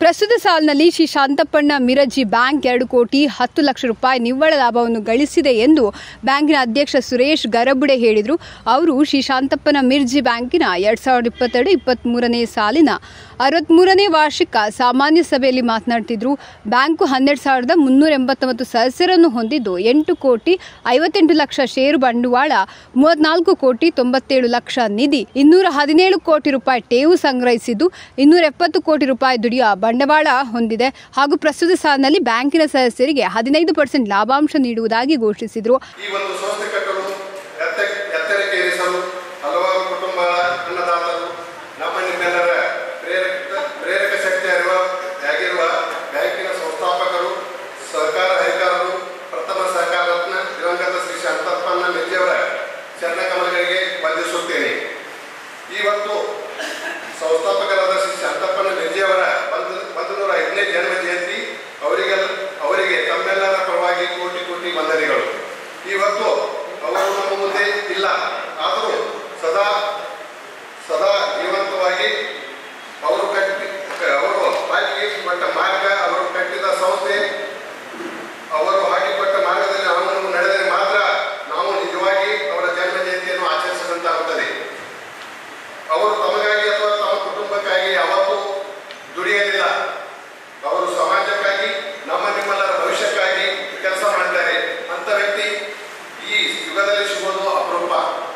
ಪ್ರಸ್ತುತ ಸಾಲಿನಲ್ಲಿ ಶ್ರೀ ಶಾಂತಪ್ಪಣ್ಣ ಮಿರಜಿ ಬ್ಯಾಂಕ್ ಎರಡು ಕೋಟಿ ಹತ್ತು ಲಕ್ಷ ರೂಪಾಯಿ ನಿವ್ವಳ ಲಾಭವನ್ನು ಗಳಿಸಿದೆ ಎಂದು ಬ್ಯಾಂಕಿನ ಅಧ್ಯಕ್ಷ ಸುರೇಶ್ ಗರಬುಡೆ ಹೇಳಿದರು ಅವರು ಶ್ರೀ ಶಾಂತಪ್ಪನ ಮಿರ್ಜಿ ಬ್ಯಾಂಕಿನ ಎರಡ್ ಸಾವಿರದ ಇಪ್ಪತ್ತೆರಡು ಇಪ್ಪತ್ತ್ಮೂರನೇ ಸಾಲಿನ ಅರವತ್ತ್ಮೂರನೇ ವಾರ್ಷಿಕ ಸಾಮಾನ್ಯ ಸಭೆಯಲ್ಲಿ ಮಾತನಾಡ್ತಿದ್ರು ಬ್ಯಾಂಕು ಹನ್ನೆರಡು ಸಾವಿರದ ಮುನ್ನೂರ ಎಂಬತ್ತೊಂಬತ್ತು ಸದಸ್ಯರನ್ನು ಹೊಂದಿದ್ದು ಎಂಟು ಕೋಟಿ ಐವತ್ತೆಂಟು ಲಕ್ಷ ಷೇರು ಬಂಡವಾಳ ಮೂವತ್ನಾಲ್ಕು ಕೋಟಿ ತೊಂಬತ್ತೇಳು ಲಕ್ಷ ನಿಧಿ ಇನ್ನೂರ ಹದಿನೇಳು ಕೋಟಿ ರೂಪಾಯಿ ಠೇವು ಸಂಗ್ರಹಿಸಿದ್ದು ಇನ್ನೂರ ಎಪ್ಪತ್ತು ಕೋಟಿ ರೂಪಾಯಿ ದುಡಿಯುವ ಬಂಡವಾಳ ಹೊಂದಿದೆ ಹಾಗೂ ಪ್ರಸ್ತುತ ಸಾಲಿನಲ್ಲಿ ಬ್ಯಾಂಕಿನ ಸದಸ್ಯರಿಗೆ ಹದಿನೈದು ಪರ್ಸೆಂಟ್ ಲಾಭಾಂಶ ನೀಡುವುದಾಗಿ ಘೋಷಿಸಿದರು ಈ ಒಂದು ಸಂಸ್ಥೆ ಕಟ್ಟಲು ಎತ್ತ ಎತ್ತರಕ್ಕೆ ಏರಿಸಲು ಹಲವಾರು ಕುಟುಂಬಗಳ ಅನ್ನದಾತರು ನಮ್ಮ ನಿಮ್ಮೆಲ್ಲರ ಪ್ರೇರಕ ಪ್ರೇರಕ ಶಕ್ತಿ ಅರಿವ ಆಗಿರುವ ಬ್ಯಾಂಕಿನ ಸಂಸ್ಥಾಪಕರು ಸಹಕಾರ ಹರಿಕಾರರು ಪ್ರಥಮ ಸಹಕಾರ ರತ್ನ ದಿವಂಗತ ಶ್ರೀ ಶಾಂತಪ್ಪನ ಮೆಜ್ಜಿಯವರ ಚರಣಕಮಲಗಳಿಗೆ ವಂದಿಸುತ್ತೇನೆ ಇವತ್ತು ಸಂಸ್ಥಾಪಕರಾದ ಶ್ರೀ ಶಾಂತಪ್ಪನ ಮೆಜ್ಜಿಯವರ ಒಂದು ಒಂದು ನೂರ ಐದನೇ ಜನ್ಮ ಜಯಂತಿ ಅವರಿಗೆ ಅವರಿಗೆ ತಮ್ಮೆಲ್ಲರ ಪರವಾಗಿ ಕೋಟಿ ಕೋಟಿ ವಂದನೆಗಳು ಇವತ್ತು ಅವರು ನಮ್ಮ ಮುಂದೆ ಇಲ್ಲ ಆದರೂ ಸದಾ ಸದಾ ಜೀವಂತವಾಗಿ ಅವರು ಕಟ್ಟಿ ಅವರು ಹಾಕಿಕೊಟ್ಟ ಮಾರ್ಗ ಅವರು ಕಟ್ಟಿದ ಸಂಸ್ಥೆ ಅವರು ಹಾಕಿಕೊಟ್ಟ ಮಾರ್ಗದಲ್ಲಿ ನಾವು ನಡೆದರೆ ಮಾತ್ರ ನಾವು ನಿಜವಾಗಿ ಅವರ ಜನ್ಮ ಜಯಂತಿಯನ್ನು ಆಚರಿಸಿದಂತಾಗುತ್ತದೆ ಅವರು ತಮಗಾಗಿ ಅಥವಾ ತಮ್ಮ ಕುಟುಂಬಕ್ಕಾಗಿ ಯಾವತ್ತೂ ದುಡಿಯಲಿಲ್ಲ ಅವರು ಸಮಾಜಕ್ಕಾಗಿ ನಮ್ಮ ನಿಮ್ಮೆಲ್ಲರ ಭವಿಷ್ಯಕ್ಕಾಗಿ ಕೆಲಸ ಮಾಡ್ತಾರೆ ಅಂತ ವ್ಯಕ್ತಿ ಈ ಯುಗದಲ್ಲಿ ಸಿಗೋದು ಅಪರೂಪ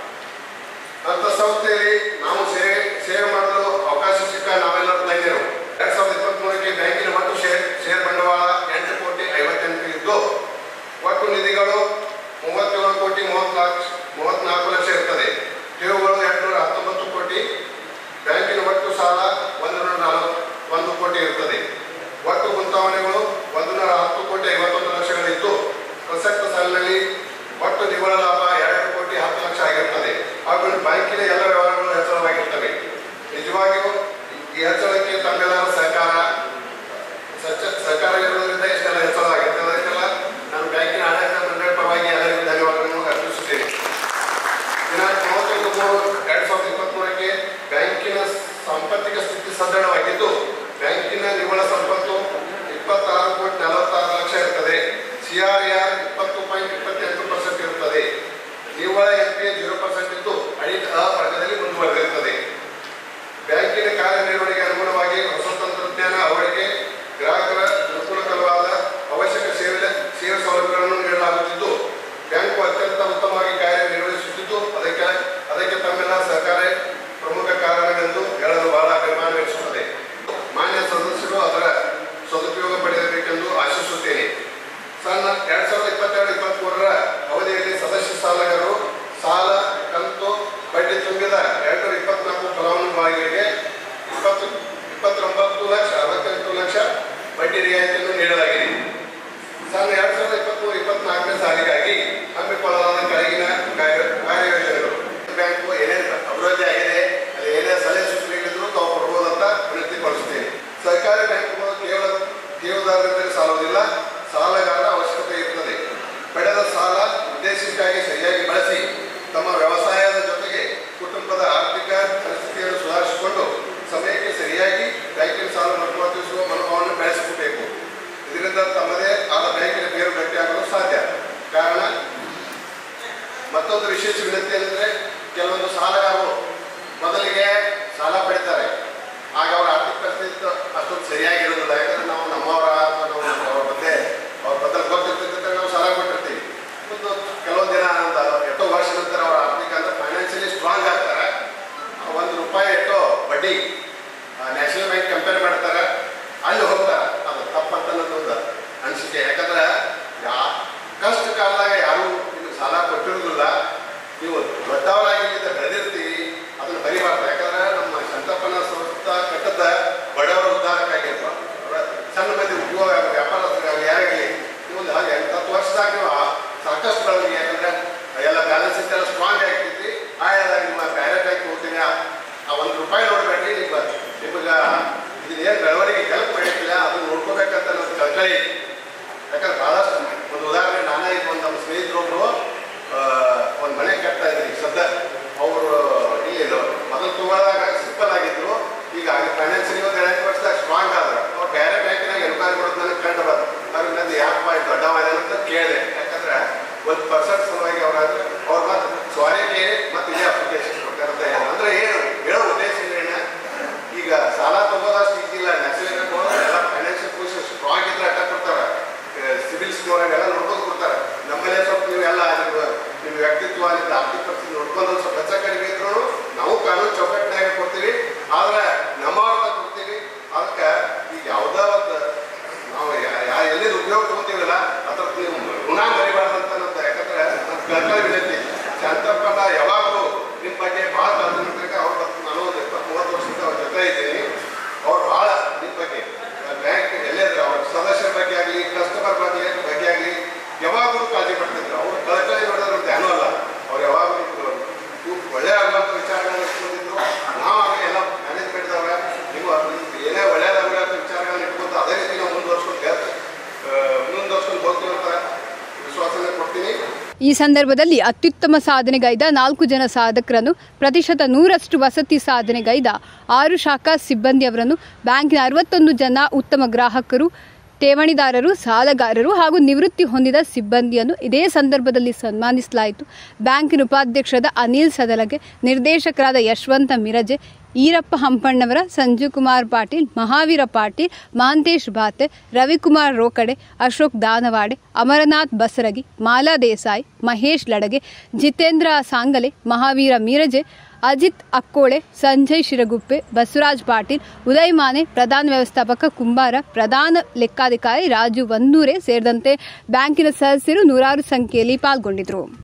ಅಂತ ಸಂಸ್ಥೆಯಲ್ಲಿ ನಾವು ಸೇವೆ ಸೇವೆ ಮಾಡಲು ಅವಕಾಶ ಸಿಕ್ಕ ನಾವೆಲ್ಲರೂ ಧನ್ಯರು ಎರಡ್ ಸಾವಿರದ ಇಪ್ಪತ್ಮೂರಕ್ಕೆ ಬ್ಯಾಂಕಿನ ಒಟ್ಟು ಶೇರ್ ಶೇರ್ ಬಂಡವಾಳ ಎಂಟು ಕೋಟಿ ಐವತ್ತೆಂಟು ಇದ್ದು ಒಟ್ಟು ನಿಧಿಗಳು ಮೂವತ್ತೇಳು ಕೋಟಿ ಮೂವತ್ತು ಲಕ್ಷ ಮೂವತ್ನಾಲ್ಕು ಲಕ್ಷ ಇರ್ತದೆ ಠೇವುಗಳು ಎಂಟುನೂರ ಹತ್ತೊಂಬತ್ತು ಕೋಟಿ ಬ್ಯಾಂಕಿನ ಒಟ್ಟು ಸಾಲ ಒಂದು ನೂರ ನಾಲ್ಕು ಒಂದು ಕೋಟಿ ಇರುತ್ತದೆ ಒಟ್ಟು ಗುಂತಾವಣೆಗಳು ಒಂದು ನೂರ ಹತ್ತು ಕೋಟಿ ಐವತ್ತೊಂದು ಲಕ್ಷಗಳಿದ್ದು ಪ್ರಸಕ್ತ ಸಾಲಿನಲ್ಲಿ ಒಟ್ಟು ನಿವ್ವಳ ಲಾಭ ಎರಡು ಕೋಟಿ ಹತ್ತು ಲಕ್ಷ ಆಗಿರುತ್ತದೆ ಹಾಗೂ ಬ್ಯಾಂಕಿನ ಎಲ್ಲ ವ್ಯವಹಾರಗಳು ಹೆಚ್ಚಳವಾಗಿರ್ತವೆ ನಿಜವಾಗಿಯೂ ಈ ಹೆಚ್ಚಳಕ್ಕೆ ತಮ್ಮೆಲ್ಲರ ಸಹಕಾರ ಸಚ್ಚ- ಸಹಕಾರ ಇರುವುದರಿಂದ ಇಷ್ಟೆಲ್ಲ ಹೆಚ್ಚಳ ಆಗುತ್ತೆ ಅದಕ್ಕೆಲ್ಲ ನಾನು ಬ್ಯಾಂಕಿನ ಆಡಳಿತ ಮಂಡಳಿ ಪರವಾಗಿ ಎಲ್ಲರಿಗೂ ಧನ್ಯವಾದಗಳನ್ನು ಅರ್ಪಿಸುತ್ತೇನೆ ದಿನಾಂಕ ಮೂವತ್ತೈದು ಮೂರು ಎರಡ್ ಸಾವಿರದ ಇಪ್ಪತ್ಮೂರಕ್ಕೆ ಬ್ಯಾಂಕಿನ ಸಾಂಪತ್ತಿಕ ಸ್ಥಿತಿ ಸದೃಢವಾಗಿದ್ದು ಬ್ಯಾಂಕಿನ ನಿವ್ವಳ ಸಂಪತ್ತು ಇಪ್ಪತ್ತಾರು ಕೋಟಿ ನಲವತ್ತಾರು ಲಕ್ಷ ಇರುತ್ತದೆ ಸಿಆರ್ಆರ್ ಇಪ್ಪತ್ತು ಪಾಯಿಂಟ್ ಇಪ್ಪತ್ತೆಂಟು ಪರ್ಸೆಂಟ್ ಇರುತ್ತದೆ ನಿವ್ವಳ ಎನ್ ಪಿ ಜೀರೋ ಪರ್ಸೆಂಟ್ ಇದ್ದು ಅಡಿ ಅ ವರ್ಗದಲ್ಲಿ ಮುಂದುವರೆದಿರುತ್ತದೆ ಬ್ಯಾಂಕಿನ ಕಾರ್ಯನಿರ್ವಹಣೆಗೆ ಅನುಗುಣವಾಗಿ ಹೊಸ ತಂತ್ರಜ್ಞಾನ ಅಳವಡಿಕೆ ಗ್ರಾಹಕರ ಅನುಕೂಲಕರವಾದ ಅವಶ್ಯಕ ಸೇವೆ ಸೇವೆ ಸೌಲಭ್ಯಗಳನ್ನು ನೀಡಲಾಗುತ್ತಿದ್ದು ಬ್ಯಾಂಕು ಅತ್ಯಂತ ಉತ್ತಮವಾಗಿ ಕಾರ್ಯನಿರ್ವಹಿಸುತ್ತಿದ್ದು ಅದಕ್ಕೆ ಅದಕ್ಕೆ ತಮ್ಮೆಲ್ಲ ಸಹಕಾರ ಪ್ರಮುಖ ಕಾರಣವೆಂದು ಹೇಳಲು ಬಹಳ ಅಭಿಮಾನವೆನಿಸುತ್ತದೆ ಮಾನ್ಯ ಸದಸ್ಯರು ಅದರ ಸದುಪಯೋಗ ಪಡೆಯಬೇಕೆಂದು ಆಶಿಸುತ್ತೇನೆ ಸಣ್ಣ ಎರಡ್ ಸಾವಿರದ ಇಪ್ಪತ್ತೆರಡು ಇಪ್ಪತ್ಮೂರರ ಅವಧಿಯಲ್ಲಿ ಸದಸ್ಯ ಸಾಲಗಾರರು ಸಾಲ ಕಂತು ಬಡ್ಡಿ ತುಂಬಿದ ಎರಡು ನೂರ ಇಪ್ಪತ್ನಾಲ್ಕು ಫಲಾನುಭವಿಗಳಿಗೆ ಇಪ್ಪತ್ತು ಇಪ್ಪತ್ತೊಂಬತ್ತು ಲಕ್ಷ ಅರವತ್ತೆಂಟು ಲಕ್ಷ ಬಡ್ಡಿ ರಿಯಾಯಿತಿಯನ್ನು ನೀಡಲಾಗಿದೆ ಸಣ್ಣ ಎರಡ್ ಸಾವಿರದ ಇಪ್ಪತ್ಮೂರು ಇಪ್ಪತ್ನಾಲ್ಕನೇ ಸಾಲಿಗಾಗಿ ಹಮ್ಮಿಕೊಳ್ಳಲಾದ ಕೆಳಗಿನ ಕಾರ್ಯ ಕಾರ್ಯಯೋಜನೆಗಳು ಬ್ಯಾಂಕು ಏನೇನು ಅಭಿವೃದ್ಧಿ ಆಗಿದೆ ಅಲ್ಲಿ ಏನೇ ಸಲಹೆ ಸೂಚನೆಗಳಿದ್ರು ತಾವು ಕೊಡ್ಬೋದಂತ ವಿನಂತಿಪಡಿಸುತ್ತೇನೆ ಸರ್ಕಾರಿ ಬ್ಯಾಂಕುಗಳು ಕೇವಲ ಠೇವುದಾರರಿಂದಲೇ ಸಾಲುವುದಿಲ್ಲ ಸಾಲಗಾರರ ಅವಶ್ಯಕತೆ ಇರುತ್ತದೆ ಪಡೆದ ಸಾಲ ಉದ್ದೇಶಕ್ಕಾಗಿ ಸರಿಯಾಗಿ ಬಳಸಿ ತಮ್ಮ ವ್ಯವಸಾಯದ ಜೊತೆಗೆ ಕುಟುಂಬದ ಆರ್ಥಿಕ ಪರಿಸ್ಥಿತಿಯನ್ನು ಸುಧಾರಿಸಿಕೊಂಡು ಸಮಯಕ್ಕೆ ಸರಿಯಾಗಿ ಬ್ಯಾಂಕಿನ ಸಾಲ ಮರುಪಾವತಿಸುವ ಮನೋಭಾವವನ್ನು ಬೆಳೆಸಿಕೊಳ್ಬೇಕು ಇದರಿಂದ ತಮ್ಮದೇ ಆದ ಬ್ಯಾಂಕಿನ ಬೇರು ಗಟ್ಟಿಯಾಗಲು ಸಾಧ್ಯ ಕಾರಣ ಮತ್ತೊಂದು ವಿಶೇಷ ವಿನಂತಿ ಅಂದರೆ ಕೆಲವೊಂದು ಸಾಲಗಾರರು ಮೊದಲಿಗೆ ಸಾಲ ಪಡಿತಾರೆ ಆಗ ಅವರ ಆರ್ಥಿಕ ಪರಿಸ್ಥಿತಿ ಅಷ್ಟೊಂದು ಸರಿಯಾಗಿರೋದಿಲ್ಲ ಯಾಕಂದ್ರೆ ನಾವು ನಮ್ಮವರ ಅಥವಾ ನಾವು ಅವ್ರ ಬಗ್ಗೆ ಅವ್ರ ಬದಲು ಗೊತ್ತಿರ್ತಕ್ಕಂಥ ನಾವು ಸಾಲ ಕೊಟ್ಟಿರ್ತೀವಿ ಮತ್ತು ಕೆಲವೊಂದು ದಿನ ಒಂದು ಎಷ್ಟೋ ವರ್ಷ ನಂತರ ಅವರ ಆರ್ಥಿಕ ಅಂದ್ರೆ ಫೈನಾನ್ಷಿಯಲಿ ಸ್ಟ್ರಾಂಗ್ ಆಗ್ತಾರೆ ಆ ಒಂದು ರೂಪಾಯಿ ಎಷ್ಟೋ ಬಡ್ಡಿ ನ್ಯಾಷನಲ್ ಬ್ಯಾಂಕ್ ಕಂಪೇರ್ ಮಾಡ್ತಾರೆ ಅಲ್ಲಿ ಹೋಗ್ತಾರೆ ಅದು ತಪ್ಪಂತ ನನ್ನೊಂದು ಅನಿಸಿಕೆ ಯಾಕಂದ್ರೆ ಯಾ ಕಷ್ಟ ಕಾಲದಾಗ ಯಾರು ನಿಮ್ಗೆ ಸಾಲ ಕೊಟ್ಟಿರೋದಿಲ್ಲ ನೀವು ದೊಡ್ಡವರಾಗಿದ್ದ ಬೆಳೆದಿರ್ತೀವಿ ಅದನ್ನು ಬರಿಬಾರ್ದು ಯಾಕಂದ್ರೆ ನಮ್ಮ ಶಂತಪ್ಪನ ಸಂಸ್ಥ ಕಟ್ಟದ ಬಡವರ ಉದ್ಧಾರಕ್ಕಾಗಿರ್ತ ಸಣ್ಣ ಮಂದಿ ಉದ್ಯೋಗ ವ್ಯಾಪಾರಸ್ಥರಾಗಲಿ ಯಾರಾಗಲಿ ನೀವು ಹಾಗೆ ಹತ್ತು ವರ್ಷದಾಗ ನೀವು ಆ ಸಾಕಷ್ಟು ಬೆಳವಣಿಗೆ ಯಾಕಂದ್ರೆ ಎಲ್ಲ ಬ್ಯಾಲೆನ್ಸ್ ಎಲ್ಲ ಸ್ಟ್ರಾಂಗ್ ಆಗ್ತೈತಿ ಆಯಾದಾಗ ನಿಮ್ಮ ಬೇರೆ ಬ್ಯಾಂಕ್ ಹೋಗ್ತೀನಿ ಆ ಆ ಒಂದು ರೂಪಾಯಿ ನೋಡ್ಬೇಡ್ರಿ ನಿಮ್ಮ ನಿಮಗೆ ಇದನ್ನ ಏನು ಬೆಳವಣಿಗೆ ಹೆಲ್ಪ್ ಮಾಡಿಲ್ಲ ಅದನ್ನ ನೋಡ್ಕೋಬೇಕಂತ ನನ್ನ ಕಳ್ಕಳಿ ಯಾಕಂದ್ರೆ ಬಹಳಷ್ಟು ಸಾಲ ತಗೋದಷ್ಟು ಇದ್ದಿಲ್ಲ ನ್ಯಾಷನಲ್ ಎಲ್ಲ ಫೈನಾನ್ಷಿಯಲ್ ಪೊಸಿಷನ್ ಸ್ಟ್ರಾಂಗ್ ಇದ್ರೆ ಅಟ್ಟ ಕೊಡ್ತಾರೆ ಸಿವಿಲ್ ಸ್ಕೋರ್ ಎಲ್ಲ ನೋಡ್ಕೊಂಡು ಕೊಡ್ತಾರೆ ನಮ್ಮಲ್ಲೇ ಸ್ವಲ್ಪ ನೀವೆಲ್ಲ ನಿಮ್ಮ ನಿಮ್ಮ ವ್ಯಕ್ತಿತ್ವ ನಿಮ್ಮ ಆರ್ಥಿಕ ಪರಿಸ್ಥಿತಿ ನೋಡ್ಕೊಂಡು ಒಂದು ಸ್ವಲ್ಪ ಹೆಚ್ಚು ಕಡಿಮೆ ಇದ್ರು ನಾವು ಕಾನೂನು ಚೌಕಟ್ಟಿನಾಗ ಕೊಡ್ತೀವಿ ಆದ್ರೆ ನಮ್ಮ ಕೊಡ್ತೀವಿ ಅದಕ್ಕೆ ಈಗ ಯಾವುದೋ ಒಂದು ನಾವು ಯಾ- ಯಾ- ಎಲ್ಲಿಂದ ಉಪಯೋಗ ತಗೋತೀವಲ್ಲ ಅದ್ರ ನೀವು ಋಣ ಮರಿಬಾರ್ದಂತ ನಂದು ಯಾಕಂದ್ರೆ ನನ್ನ ಕಳ್ಕಳಿ ವಿನಂತಿ ಶಾಂತಪ್ಪನ ಯಾವಾಗಲೂ ನಿಮ್ಮ ಬಗ್ಗೆ ಭಾಳ ಕಾಳಜಿ ಅವ್ರ ನಾನು ಒಂದು ಇಪ್ಪತ್ತು ಮೂವತ್ತು ವರ್ಷದಿಂದ ಅವ್ರ ಜೊತೆ ಇದ್ದೀನಿ ಅವ್ರು ಭಾಳ ನಿಮ್ಮ ಬಗ್ಗೆ ಬ್ಯಾಂಕ್ ಎಲ್ಲೇ ಇದ್ರೆ ಅವ್ರ ಸದಸ್ಯರ ಬಗ್ಗೆ ಆಗಲಿ ಕಸ್ಟಮರ್ ಬಗ್ಗೆ ಬಗ್ಗೆ ಆಗಲಿ ಯಾವಾಗಲೂ ಕಾಳಜಿ ಮಾಡ್ತಿದ್ರು ಅವ್ರು ಕಳಕಳಿ ನೋಡಿದ್ರೆ ಧ್ಯಾನ ಅಲ್ಲ ಅವ್ರು ಯಾವಾಗಲೂ ಇವ್ರು ಒಳ್ಳೆ ಆಗುವಂಥ ವಿಚಾರಗಳನ್ನ ಇಟ್ಕೊಂಡಿದ್ರು ನಾವು ಆಗ ಎಲ್ಲ ಮ್ಯಾನೇಜ್ಮೆಂಟ್ ಅವ್ರೆ ನೀವು ಅದು ಏನೇ ಒಳ್ಳೇದಾಗುವಂಥ ವಿಚಾರಗಳನ್ನ ಇಟ್ಕೊಂಡು ಅದೇ ರೀತಿ ನಾವು ಮುಂದುವರ್ಸ್ಕೊಂಡು ಮುಂದುವರ್ಸ್ಕೊಂಡು ಹೋಗ್ತೀವಿ ಅಂತ ವಿಶ್ವಾಸನೆ ಕೊಡ್ತೀನಿ ಈ ಸಂದರ್ಭದಲ್ಲಿ ಅತ್ಯುತ್ತಮ ಸಾಧನೆಗೈದ ನಾಲ್ಕು ಜನ ಸಾಧಕರನ್ನು ಪ್ರತಿಶತ ನೂರಷ್ಟು ವಸತಿ ಸಾಧನೆಗೈದ ಆರು ಶಾಖಾ ಸಿಬ್ಬಂದಿಯವರನ್ನು ಬ್ಯಾಂಕಿನ ಅರವತ್ತೊಂದು ಜನ ಉತ್ತಮ ಗ್ರಾಹಕರು ಠೇವಣಿದಾರರು ಸಾಲಗಾರರು ಹಾಗೂ ನಿವೃತ್ತಿ ಹೊಂದಿದ ಸಿಬ್ಬಂದಿಯನ್ನು ಇದೇ ಸಂದರ್ಭದಲ್ಲಿ ಸನ್ಮಾನಿಸಲಾಯಿತು ಬ್ಯಾಂಕಿನ ಉಪಾಧ್ಯಕ್ಷರಾದ ಅನಿಲ್ ಸದಲಗೆ ನಿರ್ದೇಶಕರಾದ ಯಶವಂತ ಮಿರಜೆ ಈರಪ್ಪ ಹಂಪಣ್ಣವರ ಸಂಜೀವ್ ಕುಮಾರ್ ಪಾಟೀಲ್ ಮಹಾವೀರ ಪಾಟೀಲ್ ಮಹಾಂತೇಶ್ ಬಾತೆ ರವಿಕುಮಾರ್ ರೋಕಡೆ ಅಶೋಕ್ ದಾನವಾಡೆ ಅಮರನಾಥ್ ಬಸರಗಿ ಮಾಲಾ ದೇಸಾಯಿ ಮಹೇಶ್ ಲಡಗೆ ಜಿತೇಂದ್ರ ಸಾಂಗಲೆ ಮಹಾವೀರ ಮೀರಜೆ ಅಜಿತ್ ಅಕ್ಕೋಳೆ ಸಂಜಯ್ ಶಿರಗುಪ್ಪೆ ಬಸವರಾಜ್ ಪಾಟೀಲ್ ಉದಯ್ ಮಾನೆ ಪ್ರಧಾನ ವ್ಯವಸ್ಥಾಪಕ ಕುಂಬಾರ ಪ್ರಧಾನ ಲೆಕ್ಕಾಧಿಕಾರಿ ರಾಜು ವಂದೂರೆ ಸೇರಿದಂತೆ ಬ್ಯಾಂಕಿನ ಸದಸ್ಯರು ನೂರಾರು ಸಂಖ್ಯೆಯಲ್ಲಿ ಪಾಲ್ಗೊಂಡಿದ್ದರು